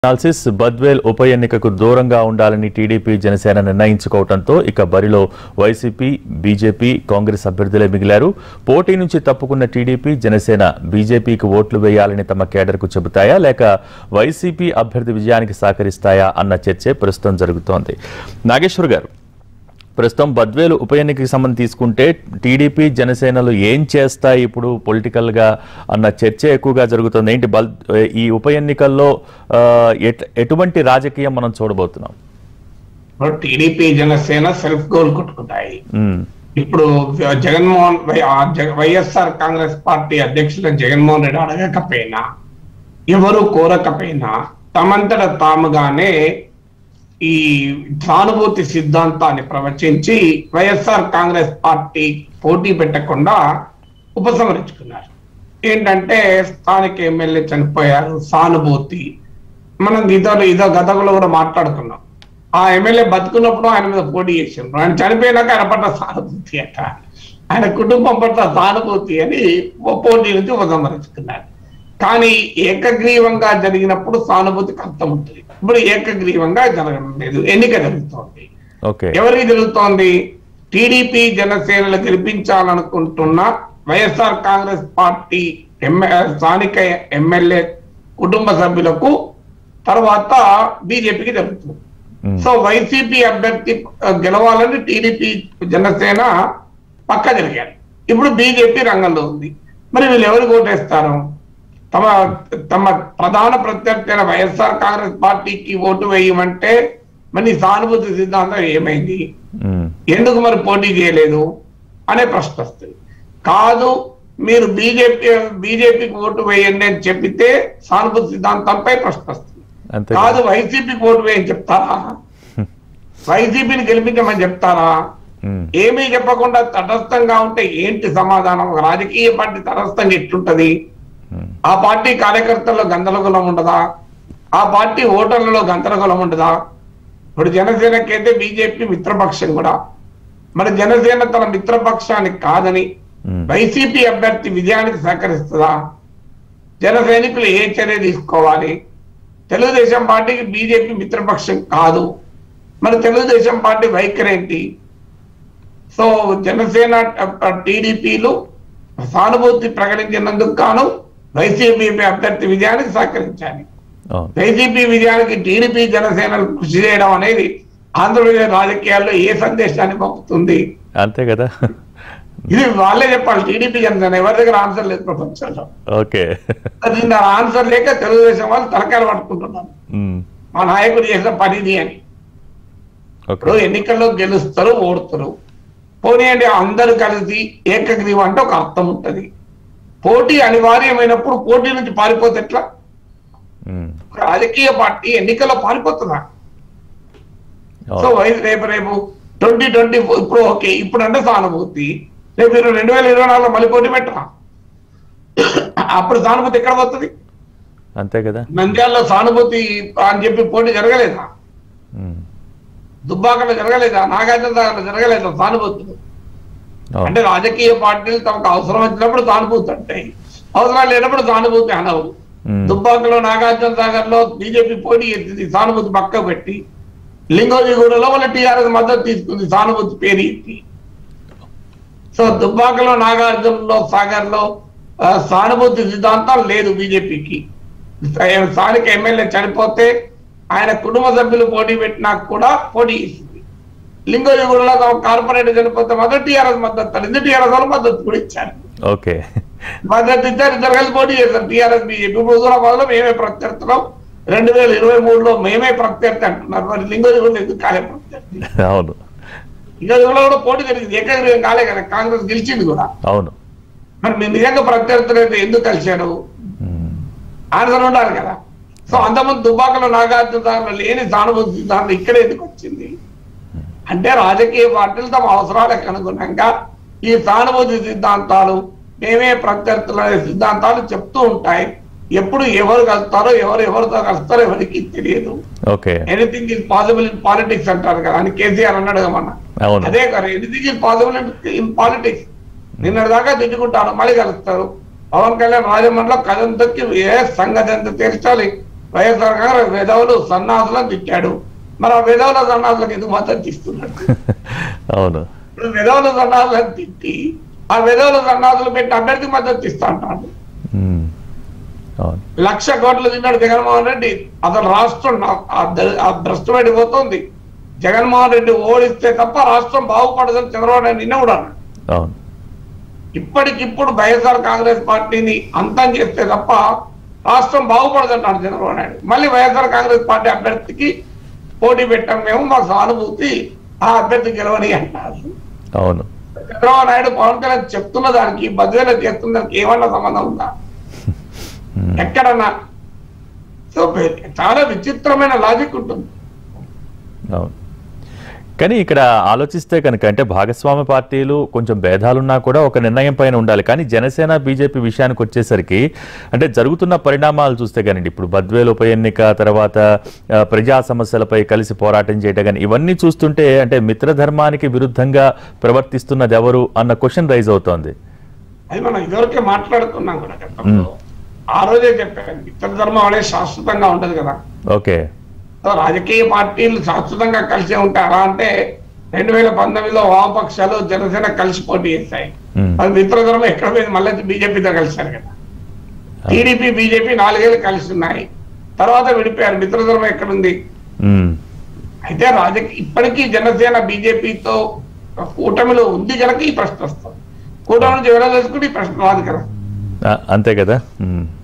Analysis Badvel ఉప ఎన్నికకు దూరంగా ఉండాలని టీడీపీ జనసేన నిర్ణయించుకోవడంతో ఇక బరిలో వైసీపీ బీజేపీ కాంగ్రెస్ అభ్యర్థులే మిగిలారు పోటీ నుంచి తప్పుకున్న టీడీపీ జనసేన బీజేపీకి ఓట్లు వేయాలని తమ కేడర్కు చెబుతాయా లేక వైసీపీ అభ్యర్థి విజయానికి సహకరిస్తాయా అన్న చర్చే ప్రస్తుతం జరుగుతోంది నాగేశ్వర్ గారు ప్రస్తుతం బద్వేలు ఉప ఎన్నికకి సంబంధించి తీసుకుంటే టీడీపీ జనసేనలు ఏం చేస్తాయి ఇప్పుడు పొలిటికల్ గా అన్న చర్చ ఎక్కువగా జరుగుతుంది ఏంటి బల్ ఈ ఉప ఎన్నికల్లో ఆ, ఎట్- ఎటువంటి రాజకీయం మనం చూడబోతున్నాం ఇప్పుడు టీడీపీ జనసేన సెల్ఫ్ గోల్ కొట్టుకుంటాయి ఉమ్, ఇప్పుడు జగన్మోహన్ వై- ఆ జగ- వైఎస్ఆర్ కాంగ్రెస్ పార్టీ అధ్యక్షులు జగన్మోహన్ రెడ్డి అడగకపోయినా ఎవరు కోరకపోయినా తమంతట తాముగానే ఈ సానుభూతి సిద్ధాంతాన్ని ప్రవచించి వైఎస్ఆర్ కాంగ్రెస్ పార్టీ పోటీ పెట్టకుండా ఉపసంహరించుకున్నారు ఏంటంటే స్థానిక ఎమ్మెల్యే చనిపోయారు సానుభూతి మనం ఇదో ఇదో గతంలో కూడా మాట్లాడుకున్నాం ఆ ఎమ్మెల్యే బతుకున్నప్పుడు ఆయన మీద పోటీ చేసిండ్రు ఆయన చనిపోయినాక ఆయన పట్ల సానుభూతి అట ఆయన కుటుంబం పట్ల సానుభూతి అని ఓ పోటీ నుంచి ఉపసంహరించుకున్నారు కానీ ఏకగ్రీవంగా జరిగినప్పుడు సానుభూతికి అర్థం ఉంటుంది ఇప్పుడు ఏకగ్రీవంగా జరగడం లేదు ఎన్నిక జరుగుతోంది ఓకే ఎవరికి జరుగుతోంది టీడీపీ జనసేనలు గెలిపించాలనుకుంటున్న వైఎస్ఆర్ కాంగ్రెస్ పార్టీ ఎమ్మె స్థానిక ఎమ్మెల్యే కుటుంబ సభ్యులకు తర్వాత బీజేపీకి జరుగుతుంది ఉమ్, సో వైసీపీ అభ్యర్థి ఆ, గెలవాలని టీడీపీ జనసేన పక్క జరిగారు ఇప్పుడు బీజేపీ రంగంలో ఉంది మరి వీళ్ళు ఎవరు ఓటేస్తారు తమ తమ ప్రధాన ప్రత్యర్థి అయిన వైఎస్ఆర్ కాంగ్రెస్ పార్టీకి ఓటు వేయమంటే మరి నీ సానుభూతి సిద్ధాంతం ఏమైంది ఉమ్, ఎందుకు మరి పోటీ చేయలేదు అనే ప్రశ్న వస్తుంది కాదు మీరు బీజేపీ బీజేపీకి ఓటు వేయండి అని చెప్పితే సానుభూతి సిద్ధాంతంపై ప్రశ్న వస్తుంది అంతే కాదు వైసీపీకి ఓటు వేయని చెప్తారా వైసీపీని గెలిపించమని చెప్తారా ఉమ్, ఏమీ చెప్పకుండా తటస్థంగా ఉంటే ఏంటి సమాధానం ఒక రాజకీయ పార్టీ తటస్థంగా ఎట్లుంటది ఉమ్, ఆ పార్టీ కార్యకర్తల్లో గందరగోళం ఉండదా ఆ పార్టీ ఓటర్లలో గందరగోళం ఉండదా ఇప్పుడు జనసేనకైతే బీజేపీ మిత్రపక్షం కూడా మరి జనసేన తన మిత్రపక్షానికి కాదని ఉమ్, వైసీపీ అభ్యర్థి విజయానికి సహకరిస్తుందా జన సైనికులు ఏ చర్య తీసుకోవాలి తెలుగుదేశం పార్టీకి బీజేపీ మిత్రపక్షం కాదు మరి తెలుగుదేశం పార్టీ వైఖరి ఏంటి సో జనసేన టీడీపీలు సానుభూతి ప్రకటించినందుకు గాను వైసీపీ అభ్యర్థి విజయానికి సహకరించాలి అవును వైసీపీ విజయానికి టీడీపీ జనసేనలు కృషి చేయడం అనేది ఆంధ్రప్రదేశ్ రాజకీయాల్లో ఏ సందేశాన్ని పంపుతుంది అంతే కదా ఇది వాళ్ళే చెప్పాలి టీడీపీ జనసేన ఎవరి దగ్గర ఆన్సర్ లేదు ప్రపంచంలో ఓకే దీని ఆన్సర్ లేక తెలుగుదేశం వాళ్ళు తలకాయలు పట్టుకుంటున్నారు ఉమ్, మా నాయకుడు చేసిన పనిది అని ఇప్పుడు ఓకే ఎన్నికల్లో గెలుస్తారు ఓడుతారు పోనీయండి అందరూ కలిసి ఏకగ్రీవం అంటే ఒక అర్థం ఉంటది పోటీ అనివార్యమైనప్పుడు పోటీ నుంచి పారిపోతే ఎట్లా ఉమ్, ఒక రాజకీయ పార్టీ ఎన్నికల్లో పారిపోతుందా సో అవును వై- రేపు రేపు ట్వంటీ ట్వంటీ ఇప్పుడు ఓకే ఇప్పుడు అంటే సానుభూతి రేపు మీరు రెండు వేల ఇరవై నాలుగులో మళ్ళీ పోటీ పెట్టరా అప్పుడు సానుభూతి ఎక్కడ పోతుంది అంతే కదా నంద్యాలలో సానుభూతి అని చెప్పి పోటీ జరగలేదా ఉమ్, దుబ్బాకలో జరగలేదా నాగార్జున సాగర్లో జరగలేదా సానుభూతులు అవును అంటే రాజకీయ పార్టీలు తమకు అవసరం వచ్చినప్పుడు సానుభూతి అంటాయి అవసరం లేనప్పుడు సానుభూతి అనవు ఉమ్, దుబ్బాకలో నాగార్జున సాగర్ లో బీజేపీ పోటీ చేసింది సానుభూతి పక్క పెట్టి లింగోజిగూడలో వాళ్ళ టీఆర్ఎస్ మద్దతు తీసుకుంది సానుభూతి పేరు ఎత్తి సో దుబ్బాకలో నాగార్జునలో సాగర్ లో ఆ, సానుభూతి సిద్ధాంతం లేదు బీజేపీకి స్థానిక ఎమ్మెల్యే చనిపోతే ఆయన కుటుంబ సభ్యులు పోటీ పెట్టినా కూడా పోటీ చేసింది లింగోజిగూడలో కార్పొరేటర్ చనిపోతే మాత్రం టీఆర్ఎస్ మద్దతు తల్లింది టీఆర్ఎస్ వాళ్ళు మద్దతు కూడా ఇచ్చారు ఓకే మద్దతు ఇచ్చారు ఇద్దరు కలిసి పోటీ చేశారు టీఆర్ఎస్ బీజేపీ ఇప్పుడు హుజూరాబాద్లో మేమే ప్రత్యర్థులం రెండు వేల ఇరవై మూడులో మేమే ప్రత్యర్థి అంటున్నారు మరి లింగోజిగూడలో ఎందుకు కాలే ప్రత్యర్థి అవును లింగోజిగూడలో కూడా పోటీ జరిగింది ఏకగ్రీవం కాలే కదా కాంగ్రెస్ గెలిచింది కూడా అవును మరి మీరు నిజంగా ప్రత్యర్థులు అయితే ఎందుకు కలిశారు ఉమ్, ఆన్సర్ ఉండాలి కదా సో అంతమంది దుబాకలో నాగార్జున సాగర్లో లేని సానుభూతి సిద్ధాంతం ఇక్కడ ఎందుకు వచ్చింది అంటే రాజకీయ పార్టీలు తమ అవసరాలకు అనుగుణంగా ఈ సానుభూతి సిద్ధాంతాలు మేమే ప్రత్యర్థులు అనే సిద్ధాంతాలు చెప్తూ ఉంటాయి ఎప్పుడు ఎవరు కలుస్తారో ఎవరు ఎవరితో కలుస్తారో ఎవరికి తెలియదు okay anything is possible in politics అంటారు కదా అని కేసీఆర్ అన్నాడు కదా మొన్న అవును అదే కదా anything is possible in politics నిన్నటి దాకా తిట్టుకుంటారు మళ్ళీ కలుస్తారు పవన్ కళ్యాణ్ రాజమండ్రిలో కథం తొక్కి ఏ సంగతి ఎంత తీర్చాలి వైఎస్ఆర్ కాంగ్రెస్ విధవులు సన్నాసులను తిట్టాడు మరి ఆ విధవుల సన్నాసులకు ఎందుకు మద్దతు ఇస్తున్నాడు అవును ఇప్పుడు విధవుల సన్నాసులను తిట్టి ఆ విధవుల సన్నాసులు పెట్టి అభ్యర్థి మద్దతు ఇస్తా అంటాడు ఉమ్. అవును లక్ష కోట్లు తిన్నాడు జగన్మోహన్ రెడ్డి అసలు రాష్ట్రం నా- ఆ ద- ఆ భ్రష్టు పడిపోతుంది జగన్మోహన్ రెడ్డి ఓడిస్తే తప్ప రాష్ట్రం బాగుపడదని చంద్రబాబు నాయుడు నిన్న కూడా అన్నాడు అవును ఇప్పటికిప్పుడు వైఎస్ఆర్ కాంగ్రెస్ పార్టీని అంతం చేస్తే తప్ప రాష్ట్రం బాగుపడదంటాడు చంద్రబాబు నాయుడు మళ్ళీ వైఎస్ఆర్ కాంగ్రెస్ పార్టీ అభ్యర్థికి పోటీ పెట్టాం మేము మాకు సానుభూతి ఆ అభ్యర్థి గెలవని అంటారు అవును చంద్రబాబు నాయుడు పవన్ కళ్యాణ్ చెప్తున్న దానికి బద్వేల చేస్తున్న దానికి ఏమన్నా సంబంధం ఉందా ఉమ్. ఎక్కడన్నా సో చాలా విచిత్రమైన లాజిక్ ఉంటుంది అవును కానీ ఇక్కడ ఆలోచిస్తే కనుక అంటే భాగస్వామ్య పార్టీలు కొంచెం భేదాలున్నా కూడా ఒక నిర్ణయం పైన ఉండాలి కానీ జనసేన బీజేపీ విషయానికి వచ్చేసరికి అంటే జరుగుతున్న పరిణామాలు చూస్తే కానీ ఇప్పుడు బద్వేలు ఉప ఎన్నిక తర్వాత ఆ, ప్రజా సమస్యలపై కలిసి పోరాటం చేయటం కానీ ఇవన్నీ చూస్తుంటే అంటే మిత్రధర్మానికి విరుద్ధంగా ప్రవర్తిస్తున్నది ఎవరు అన్న క్వశ్చన్ రైజ్ అవుతోంది అది మనం ఇదివరకే మాట్లాడుకున్నాం కూడా గతంలో ఆ రోజే చెప్పాను మిత్ర ధర్మం అనేది శాశ్వతంగా ఉండదు కదా ఓకే సో రాజకీయ పార్టీలు శాశ్వతంగా కలిసే ఉంటాయి అలా అంటే రెండు వేల పంతొమ్మిదిలో వామపక్షాలు జనసేన కలిసి పోటీ చేస్తాయి ఉమ్. అది మిత్రధర్మం ఎక్కడ పోయింది మళ్ళీ బీజేపీతో కలిశారు కదా టీడీపీ బీజేపీ నాలుగేళ్ళు కలిసి ఉన్నాయి తర్వాత విడిపోయారు మిత్రధర్మం ఎక్కడుంది ఉమ్. అయితే రాజకీయ ఇప్పటికీ జనసేన బీజేపీతో కూటమిలో ఉంది కనుక ఈ ప్రశ్న వస్తుంది కూటమి నుంచి విడుదల చేసుకుంటే ఈ ప్రశ్న రాదు కదా ఆ, అంతే కదా ఉమ్.